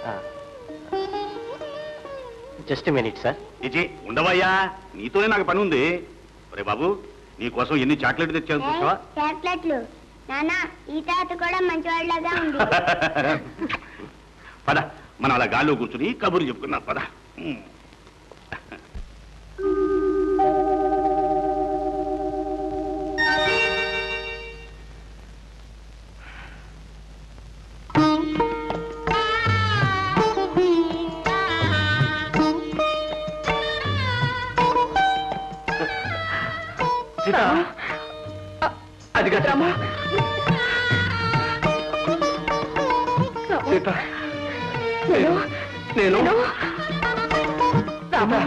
Just minute sir ఇచి ఉండవయ్యా నీతోనే నాకు పని ఉంది ఒరే బాబు నీ కోసం ఎన్ని చాక్లెట్ తెచ్చాను చూసావా చాక్లెట్లు నానా ఈ తాత కూడా మంచివాళ్ళగా ఉంది పద మనం అలా గాల్లో కూర్చుని కబుర్లు చెప్పుకున్నాం పద ఉమ్. సీత అది కదా సీత నేను నేను సీత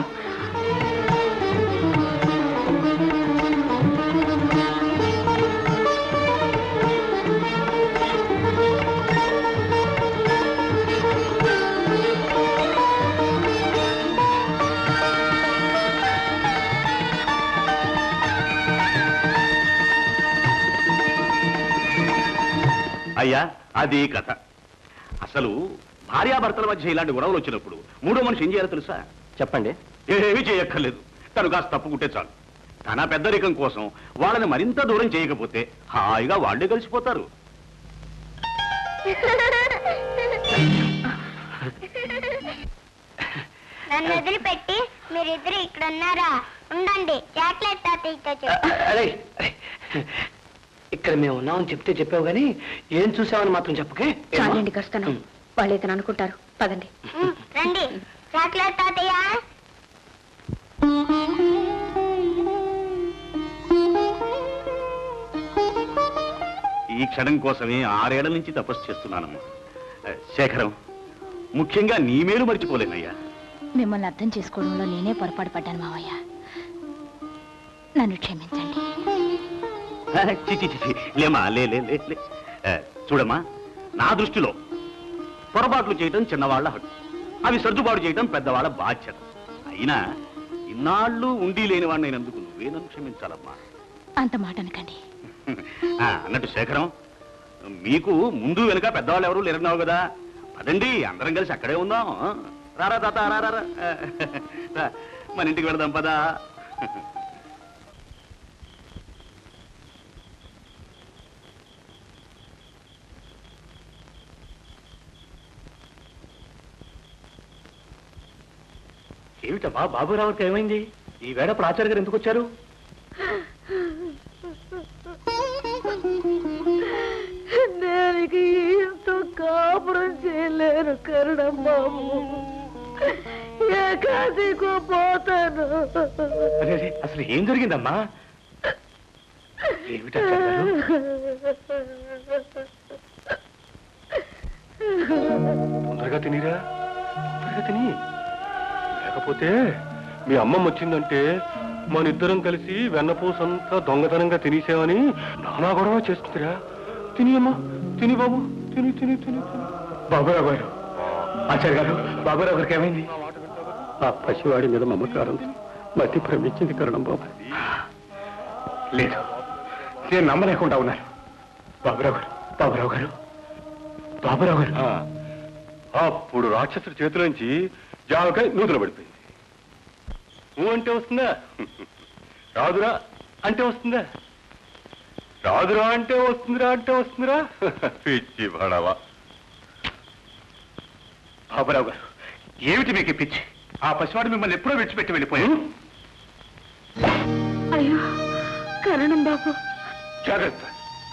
అయ్యా అది కథ అసలు భార్యాభర్తల మధ్య ఇలాంటి గొడవలు వచ్చినప్పుడు మూడో మనిషి ఏం చేయాలో తెలుసా చెప్పండి ఏమీ చేయక్కర్లేదు తను కాస్త తప్పుకుంటే చాలు తన పెద్దరికం కోసం వాళ్ళని మరింత దూరం చేయకపోతే హాయిగా వాళ్ళే కలిసిపోతారు నన్ను వదిలిపెట్టి మీరిద్దరు ఇక్కడ ఉన్నారా ఉండండి చాక్లెట్ తాతయ్యతో చెప్పు అరే అరే. ఇక్కడ మేము ఉన్నామని చెప్తే చెప్పావు కానీ ఏం చూసామని మాత్రం చెప్పకే చాలండి కస్తాను వాళ్ళు ఇతను అనుకుంటారు పదండి ఉమ్, రండి చాక్లెట్ తాతయ్య ఈ క్షణం కోసమే ఆరేళ్ల నుంచి తపస్సు చేస్తున్నానమ్మా ఆ, శేఖరం ముఖ్యంగా నీ మేలు మర్చిపోలేనయ్యా మిమ్మల్ని అర్థం చేసుకోవడంలో నేనే పొరపాటు పడ్డాను మావయ్య నన్ను క్షమించండి ఆ, చి చి, చి, చి. లేమ్మా లే లే లే లే. ఆ, చూడమ్మా నా దృష్టిలో పొరపాట్లు చేయటం చిన్నవాళ్ల హక్కు అవి సర్దుబాటు చేయటం పెద్దవాళ్ళ బాధ్యత అయినా ఇన్నాళ్ళు ఉండి లేని వాడినైనందుకు నువ్వే నన్ను క్షమించాలమ్మా అంత మాట అనకండి ఆ, అన్నట్టు శేఖరం మీకు ముందు వెనుక పెద్దవాళ్ళు ఎవరు లేరన్నావు కదా పదండి అందరం కలిసి అక్కడే ఉందాం రారా తాత రా రా, రా. రా, మన ఇంటికి వెళదాం పదా ఏమిటమ్మా బాబురావుకి ఏమైంది ఈ వేళ ప్రాచార్య గారు ఎందుకు వచ్చారు దానికి ఎంతో కాపురం చేయలేను కరుణం బాబు ఏకాశికు పోతాను అరే, అరే, అసలు ఏం జరిగిందమ్మా ఏమిటాచార్య గారు తొందరగా తినిరా తొందరగా తిని లేకపోతే మీ అమ్మమ్మ వచ్చిందంటే మన ఇద్దరం కలిసి వెన్నపూసంతా దొంగతనంగా తినేసామని నానా గొడవ చేస్తుందిరా తిని అమ్మా తిని బాబు తిని తిని తిని తిని బాబురావు గారు ఆచార్య గారు బాబురావు గారికి ఏమైంది ఆ పసివాడి మీద మమకారం మతి భ్రమించింది కరణం బాబు లేదు నేను నమ్మలేకుండా ఉన్నాను బాబురావు గారు బాబురావు గారు బాబురావు గారు అప్పుడు రాక్షసుడి చేతిలోంచి జామకాయ నూతులు పడిపోయింది నువ్వు అంటే వస్తుందా రాదురా అంటే వస్తుందా రాదురా అంటే వస్తుందిరా అంటే వస్తుందిరా పిచ్చి పడవా బాబురావు గారు ఏమిటి మీకు ఈ పిచ్చి ఆ పసివాడు మిమ్మల్ని ఎప్పుడో విడిచిపెట్టి వెళ్ళిపోయాను అయ్యో కరణం బాబు జాగ్రత్త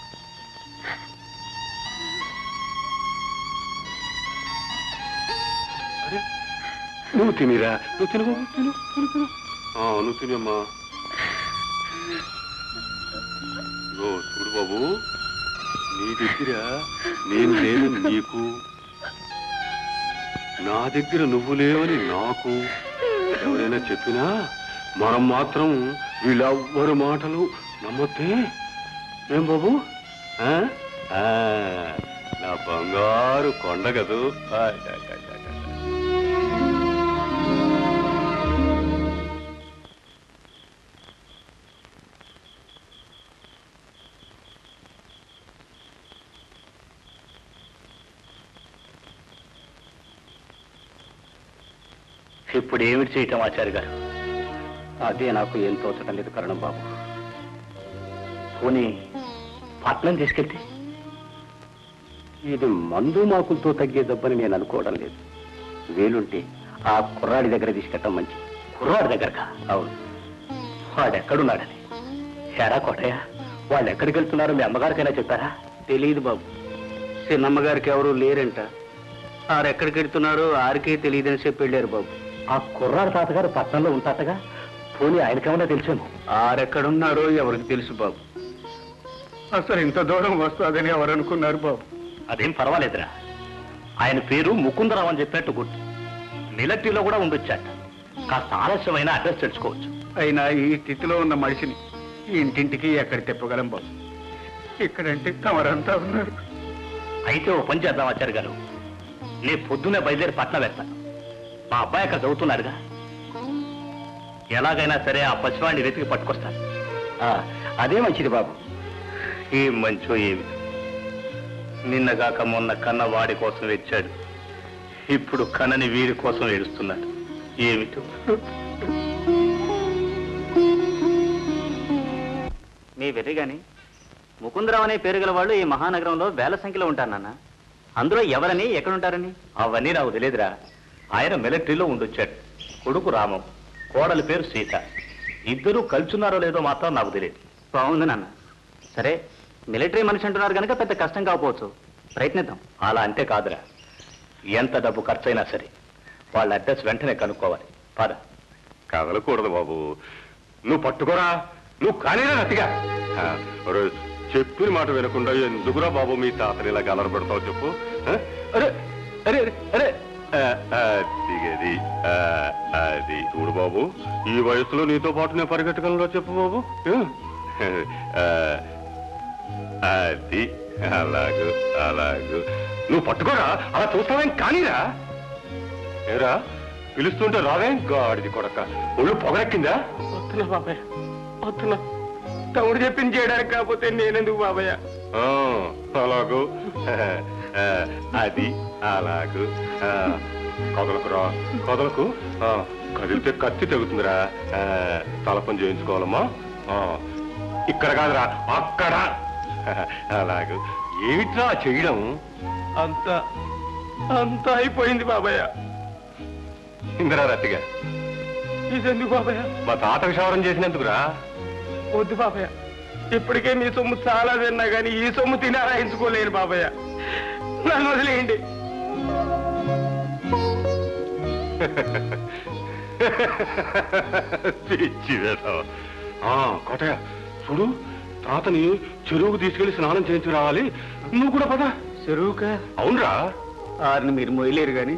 అరే, నువ్వు తినిరా నువ్వు తిను బాబు, తిను తిను తిను ఆ, నువ్వు తినమ్మా ఇగో చూడు బాబు నీ దగ్గర నేను లేను నీకు నా దగ్గర నువ్వు లేవని నాకు ఎవరైనా చెప్పినా మనం మాత్రం వీళ్ళెవ్వరు మాటలు నమ్మొద్దే ఏం బాబు ఆ? ఆ, నా బంగారు కొండ కదూ ఆయ్, ఆయ్, ఆయ్, ఆయ్, ఆయ్. ఇప్పుడు ఏమిటి చేయటం ఆచార్య గారు అదే నాకు ఏం తోచడం లేదు కరణం బాబు పోనీ పట్నం తీసుకెళ్తే ఇది మందు మాకులతో తగ్గే దెబ్బని నేను అనుకోవడం లేదు వేలుంటే ఆ కుర్రాడి దగ్గర తీసుకెళ్ళటం మంచిది కుర్రాడి దగ్గరకా అవును వాడెక్కడున్నాడని ఎరా కోటయ్య వాళ్ళు ఎక్కడికి వెళ్తున్నారో మీ అమ్మగారికైనా చెప్పారా తెలియదు బాబు చిన్నమ్మగారికి ఎవరు లేరంట ఆరెక్కడికి వెళ్తున్నారో ఆరికే తెలియదని చెప్పి వెళ్ళారు బాబు ఆ కుర్రాడి తాతగారు పట్నంలో ఉంటాటగా పోనీ ఆయనకేమన్నా తెలిసేమో ఆరెక్కడున్నారో ఎవరికి తెలుసు బాబు అసలు ఇంత దూరం వస్తుందని ఎవరు అనుకున్నారు బాబు అదేం పర్వాలేదురా ఆయన పేరు ముకుందరావు అని చెప్పినట్టు గుర్తు మిలిటరీలో కూడా ఉండొచ్చాట కాస్త ఆలస్యమైన అడ్రస్ తెలుసుకోవచ్చు అయినా ఈ స్థితిలో ఉన్న మనిషిని ఇంటింటికి ఎక్కడ తిప్పగలం బాబు ఇక్కడంటే తమరంతా ఉన్నారు అయితే ఓ పని చేద్దాం ఆచార్య గారు నేను పొద్దున్నే బయలుదేరి పట్నం వెళ్తాను మా అబ్బాయి అక్కడ చదువుతున్నాడుగా ఎలాగైనా సరే ఆ పసివాడిని వెతికి పట్టుకొస్తాను ఆ, అదే మంచిది బాబు ఏం మంచో ఏమి నిన్నగాక మొన్న కన్న వాడి కోసం వెచ్చాడు ఇప్పుడు కన్నని వీడి కోసం ఏడుస్తున్నాడు ఏమిటో మీ వెర్రి గాని ముకుందరావు అనే పేరు గల వాళ్ళు ఈ మహానగరంలో వేల సంఖ్యలో ఉంటారు నాన్న అందులో ఎవరని ఎక్కడుంటారని అవన్నీ నాకు తెలియదురా ఆయన మిలిటరీలో ఉండొచ్చాడు కొడుకు రామం కోడలి పేరు సీత ఇద్దరూ కలుచున్నారో లేదో మాత్రం నాకు తెలియదు బాగుంది నాన్న సరే మిలిటరీ మనిషి అంటున్నారు కనుక పెద్ద కష్టం కాకపోవచ్చు ప్రయత్నిద్దాం అలా అంటే కాదురా ఎంత డబ్బు ఖర్చైనా సరే వాళ్ళ అడ్రస్ వెంటనే కనుక్కోవాలి పద కదలకూడదు బాబు నువ్వు పట్టుకోరా నువ్వు కానీరా అతిగా చెప్పిన మాట వినకుండా ఎందుకురా బాబు మీ తాతని ఇలా గలర పెడతావు చెప్పు ఆ? అరే అరే అరే, అరే ఆ, ఆ, దిగేది ఆ, అది చూడు బాబు ఈ వయసులో నీతో పాటు నేను పరిగెట్టగలరా చెప్పు బాబు ఆ, అది అలాగు అలాగు నువ్వు పట్టుకోరా అలా చూస్తావేం కానీరా ఏరా పిలుస్తుంటే రావేం గాడిది కొడక ఒళ్ళు పొగరెక్కిందా వస్తున్నా బాబాయ్ వస్తున్నా తమ్ముడు చెప్పింది చేయడానికి కాకపోతే నేనెందుకు బాబాయ్ ఆ, అలాగు ఆ, అది అలాగు ఆ, కదలకురా కదలకు ఆ, కదిలితే కత్తి తెగుతుందిరా ఆ, తలపని చేయించుకోవాలమ్మా ఆ, ఇక్కడ కాదురా అక్కడ అలాగు ఏమిట్రా చేయడం అంత అంతా అయిపోయింది బాబాయ్ ఇందిరా రత్తిగా ఇదెందుకు బాబాయ్ మా తాత క్షవరం చేసినందుకురా వద్దు బాబాయ్ ఇప్పటికే మీ సొమ్ము చాలా తిన్నా కానీ ఈ సొమ్ము తిని ఆరాయించుకోలేను బాబాయ్ నన్ను వదిలేయండి పిచ్చి వేధవ. ఆ కోటయ్య చూడు తాతని చెరువుకు తీసుకెళ్లి స్నానం చేయించి రావాలి నువ్వు కూడా పద చెరువుకా అవునరా ఆరిని మీరు మొయ్యలేరు కానీ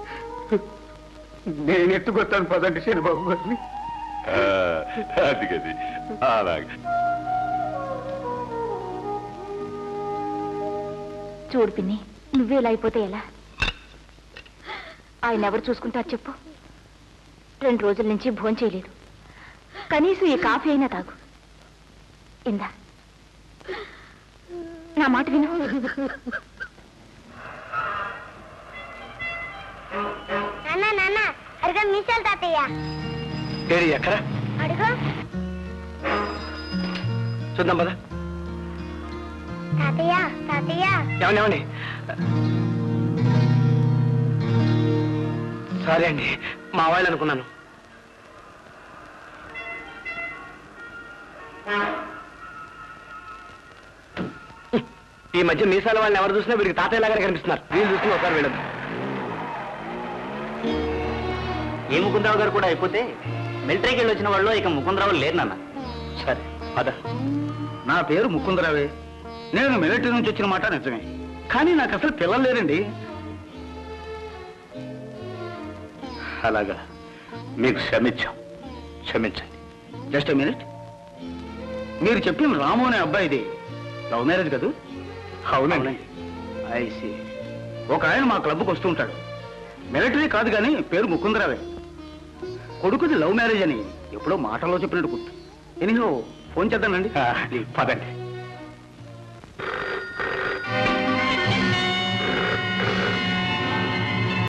నేను ఎత్తుకొస్తాను పదండి శనిబాబు గారిని ఆ, అది గది అలాగే చూడు పిన్ని నువ్వే ఇలా అయిపోతే ఎలా ఆయన ఎవరు చూసుకుంటారు చెప్పు రెండు రోజుల నుంచి భోజనం చేయలేదు కనీసం ఈ కాఫీ అయినా తాగు ఇందా నా మాట విను నాన్న నాన్న అడుగు మీసాలు తాతయ్య ఏడి ఎక్కడ అడుగు చూద్దాం పద తాతయ్య తాతయ్య ఏమండి ఏమండి సరే అండి మా వాళ్ళు అనుకున్నాను ఈ మధ్య మీసాల వాళ్ళని ఎవరు చూసినా వీడికి తాతయ్యలాగానే కనిపిస్తున్నారు వీళ్ళు చూసిన ఒకసారి వెళ్ళదు ఏ ముకుందరావు గారు కూడా అయిపోతే మిలిటరీకి వెళ్ళి వచ్చిన వాళ్ళు ఇక ముకుందరావు లేరు నాన్న సరే పద నా పేరు ముకుందరావే నేను మిలిటరీ నుంచి వచ్చిన మాట నిజమే కానీ నాకు అసలు పిల్లలు లేరండి అలాగా మీకు క్షమించాం క్షమించండి జస్ట్ మినిట్ మీరు చెప్పిన రాము అనే అబ్బాయిది లవ్ మ్యారేజ్ కదూ అవునండి ఐసి ఒక ఆయన మా క్లబ్కి వస్తుంటాడు మిలిటరీ కాదు కానీ పేరు ముకుందరావే కొడుకుది లవ్ మ్యారేజ్ అని ఎప్పుడో మాటల్లో చెప్పినట్టు గుర్తు ఎనీహో ఫోన్ చేద్దానండి ఆ, పదండి